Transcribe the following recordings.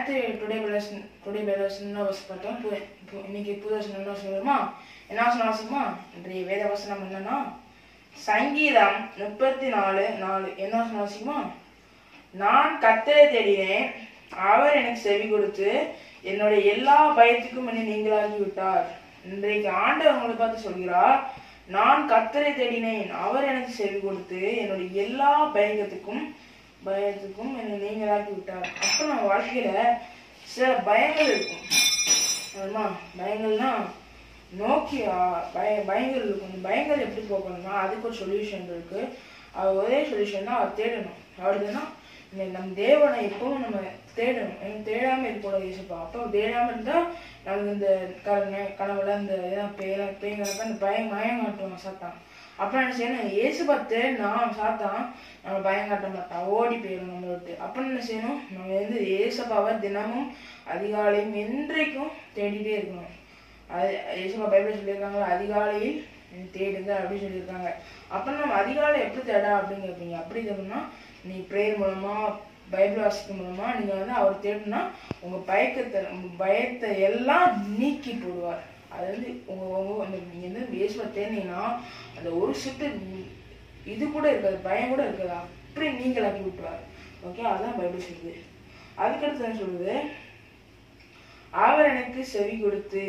நேற்று today பெலசன் today பெலசன் வசம் பார்த்தோம் பு- பு- இன்னைக்கு புது வசனம் என்ன சொல்லுமா என்ன வசனம் வாசிக்குமா இன்றைய வேத வசனம் என்னன்னா சங்கீதம் முப்பத்தி நாலு நாலு என்ன வசனம் வாசிக்குமா நான் கத்தரை தேடினேன் அவர் எனக்கு செவி கொடுத்து என்னுடைய எல்லா பயத்துக்கும் என்னை நீங்களாகி விட்டார் இன்றைக்கு ஆண்டவர் உங்களை பார்த்து சொல்கிறார் நான் கத்தரை தேடினேன் அவர் எனக்கு செவி கொடுத்து என்னுடைய எல்லா பயங்கத்துக்கும் பயத்துக்கும் என்னை நீங்களாக்கி விட்டார் அப்போ நம்ம வாழ்க்கையில சில பயங்கள் இருக்கும் ஆமா பயங்கள்னா நோக்கி ஆ, பய பயங்கள் இருக்கும் அந்த பயங்கள் எப்படி போகணும்னா அதுக்கு ஒரு சொல்யூஷன் இருக்கு அது ஒரே சொல்யூஷன் தான் அவர் தேடணும் அவருதுன்னா நம் தேவனை எப்பவும் நம்ம தேடணும் ஏன்னா தேடாம இருக்கக்கூடாது இயேசுப்பா அப்போ தேடாம இருந்தா நமக்கு இந்த கன கனவுல இந்த இதெல்லாம் பேர பேய்களுக்கு அந்த பயம் பயம் காட்டுவாங்க சாத்தான் அப்ப என்ன செய்யணும் இயேசுப்பா தேடினா சாத்தான் நம்ம பயம் காட்ட மாட்டான் ஓடி போயிடும் நம்மளை விட்டு அப்ப என்ன செய்யணும் நம்ம வந்து இயேசப்பாவை தினமும் அதிகாலையும் என்றைக்கும் தேடிட்டே இருக்கணும் அது இயேசுப்பா பைபிள் சொல்லியிருக்காங்க அதிகாலையில் தேடுங்க அப்படின்னு சொல்லியிருக்காங்க அப்ப நம்ம அதிகாலை எப்படி தேடா அப்படின்னு கேட்பீங்க அப்படி தேடணும்னா நீ ப்ரேயர் மூலமா பைபிள் வாசிக்கும் மூலமா நீங்க வந்து அவர் தேடினா உங்க பயக்கத்தை உங்க பயத்தை எல்லாம் நீக்கி போடுவார் அது வந்து உங்க உங்க அந்த நீங்க வந்து இயேசுவை தேடினீங்கன்னா அந்த ஒரு சுட்டு இது கூட இருக்காது பயம் கூட இருக்காது அப்படி நீங்களாக்கி விட்டுவார் ஓகே அதான் பைபிள் சொல்லுது அதுக்கடுத்து என்ன சொல்லுது அவர் எனக்கு செவி கொடுத்து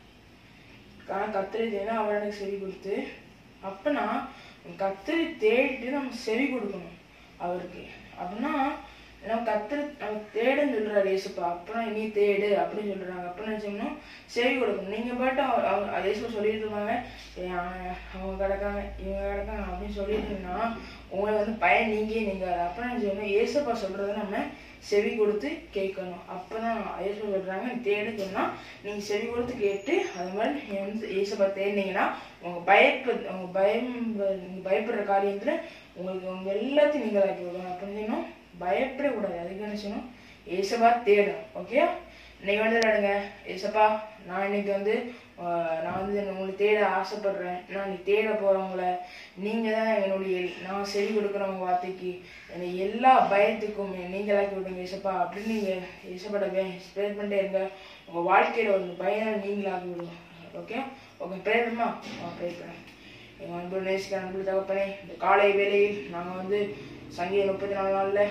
கா- கத்தரி தேனா அவர் எனக்கு செவி கொடுத்து அப்பனா கத்தரி தேடிட்டு நம்ம செவி கொடுக்கணும் அவருக்கு அப்படின்னா நம்ம கத்தரி நம்ம தேடுன்னு சொல்றாரு இயேசுப்பா அப்புறம் நீ தேடு அப்படின்னு சொல்றாங்க அப்படின்னு நினைச்சோம்னா செவி கொடுக்கணும் நீங்க பாட்டு அவர் அவர் இயேசு சொல்லிட்டு இருக்காங்க "ஏய், அவன் அவங்க கிடக்காங்க இவங்க கிடக்காங்க அப்படின்னு சொல்லிட்டு இருந்தா உங்களை வந்து பயன் நீங்க நீங்க அப்ப நினைச்சோம்னா இயேசுப்பா சொல்றதை நம்ம செவி கொடுத்து கேட்கணும் அப்பதான் இயேசு சொல்றாங்க நீ தேடுன்னு சொன்னா நீங்க செவி கொடுத்து கேட்டு அது மாதிரி நீங்க வந்து இயேசுப்பா தேடினீங்கன்னா உங்க பயப்பு உங்க பயம் நீங்க பயப்படுற காரியத்துல உங்களுக்கு உங்க எல்லாத்தையும் நீங்கள் ஆக்கி விடுவாங்க அப்படின்னு பயப்படக்கூடாது அதுக்கு என்ன செய்யணும் ஏசப்பா தேடும் ஓகே இன்னைக்கு வந்து நடுங்க ஏசப்பா நான் இன்னைக்கு வந்து ஆஹ், நான் வந்து உங்களை தேட ஆசைப்படுறேன் நான் நீ தேட போறவங்கள நீங்க தான் என்னுடைய நான் செவி கொடுக்குறவங்க வார்த்தைக்கு என்னை எல்லா பயத்துக்கும் நீங்களாக்கி விடுங்க ஏசப்பா அப்படின்னு நீங்க ஏசப்பாட்ட ஸ்ப்ரேட் பண்ணிட்டே இருங்க உங்க வாழ்க்கையில ஒரு பயம் நீங்களாக்கி விடுங்க ஓகே ஓகே ப்ரேயர்மா ப்ரே பண்ணேன் எங்கள் அன்பு நேசிக்கிற அன்பு தகப்பனே இந்த காலை வேளையில் நாங்கள் வந்து சங்கீத முப்பத்தி நாலு நாளில்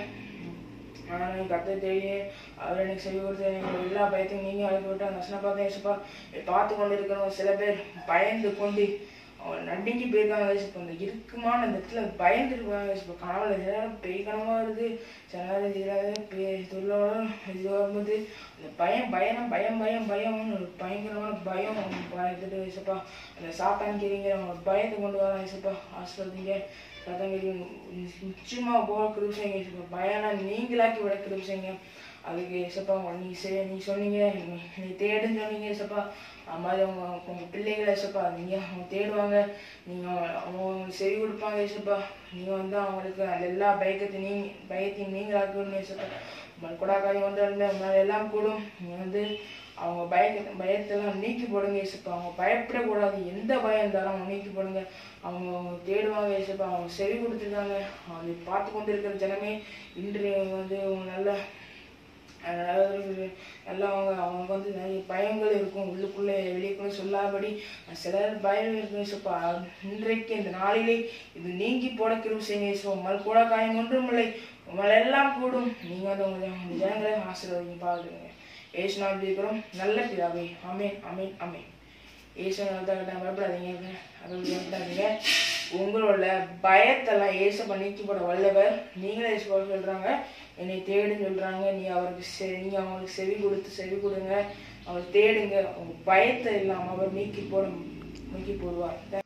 நான் கத்தை தேடி அவர் எனக்கு செவி கொடுத்து எங்களோட எல்லா பயத்தையும் நீங்கள் அழைக்க விட்டு அந்த வசனம் பார்த்தேன் ஏசப்பா பார்த்து கொண்டு இருக்கிறவங்க சில பேர் பயந்து கொண்டு அவங்க நடுங்கி போயிருக்காங்க ஏசப்பா இந்த இறுக்கமான இந்த இடத்துல பயந்து இருக்காங்க ஏசப்பா கனவுல சில நேரம் பேய் கனவா வருது சில நேரம் இதில் பேய் துள்ளோட இது வரும்போது அந்த பயம் பயம் பயம் பயம் பயம் ஒரு பயங்கரமான பயம் பயத்துட்டு ஏசப்பா அந்த சாத்தான் கிரிங்கிற அவங்க பயத்தை கொண்டு வர ஏசப்பா ஆசிர்வதிங்க சாத்தாங்கிரி நிச்சயமா போக கிருபிசைங்க ஏசப்பா பயனா நீங்களாக்கி விட கிருபிசைங்க அதுக்கு ஏசப்பா உங்க- நீ செ நீ சொன்னீங்க நீ நீ தேடுன்னு சொன்னீங்க ஏசப்பா அது மாதிரி அவங்க உங்க பிள்ளைகளை ஏசப்பா நீங்க அவங்க தேடுவாங்க நீங்க அவங்க உங்களுக்கு செவி கொடுப்பாங்க ஏசப்பா நீங்க வந்து அவங்களுக்கு அந்த எல்லா பயக்கத்தையும் நீங்க பயத்தையும் நீங்களாக்கி விடணும் ஏசப்பா உங்கள் கூட காரியம் வந்து உங்களால் எல்லாம் கூடும் நீங்க வந்து அவங்க பயக்க பயத்தெல்லாம் நீக்கி போடுங்க ஏசப்பா அவங்க பயப்படக்கூடாது எந்த பயம் இருந்தாலும் அவங்க நீக்கி போடுங்க அவங்க அவங்க தேடுவாங்க ஏசப்பா அவங்க செவி கொடுத்துருக்காங்க அவங்க பார்த்து கொண்டு இருக்கிற ஜனமே இன்று வந்து அவங்க நல்ல அதாவது நல்லா அவங்க அவங்க வந்து நிறைய பயங்கள் இருக்கும் உள்ளுக்குள்ளே வெளியுக்குள்ளே சொல்லாதபடி சிலர் பயம் இருக்கும் ஏசப்பா இன்றைக்கு இந்த நாளிலே இது நீங்கி போட கிருபை செய்யுங்க ஏசப்பா உங்கள் கூட காயம் ஒன்றும் இல்லை உங்கள் எல்லாம் கூடும் நீங்கள் வந்து உங்களை உங்கள் ஜனங்களை ஆசீர்வதிங்க பாருங்க ஏசு நாம் ஜெயிக்கிறோம் நல்ல பிதாவே ஆமென் ஆமென் ஆமென் ஏசு தான் பயப்படாதீங்க அதை பயப்படாதீங்க உங்களோட பயத்தெல்லாம் ஏசப்பா நீக்கி போட வல்லவர் நீங்களே ஏசப்பா சொல்றாங்க என்னை தேடுன்னு சொல்றாங்க நீ அவருக்கு செ நீங்க அவங்களுக்கு செவி கொடுத்து செவி கொடுங்க அவர் தேடுங்க உங்க பயத்தை இல்லாம அவர் நீக்கி போட நீக்கி போடுவார்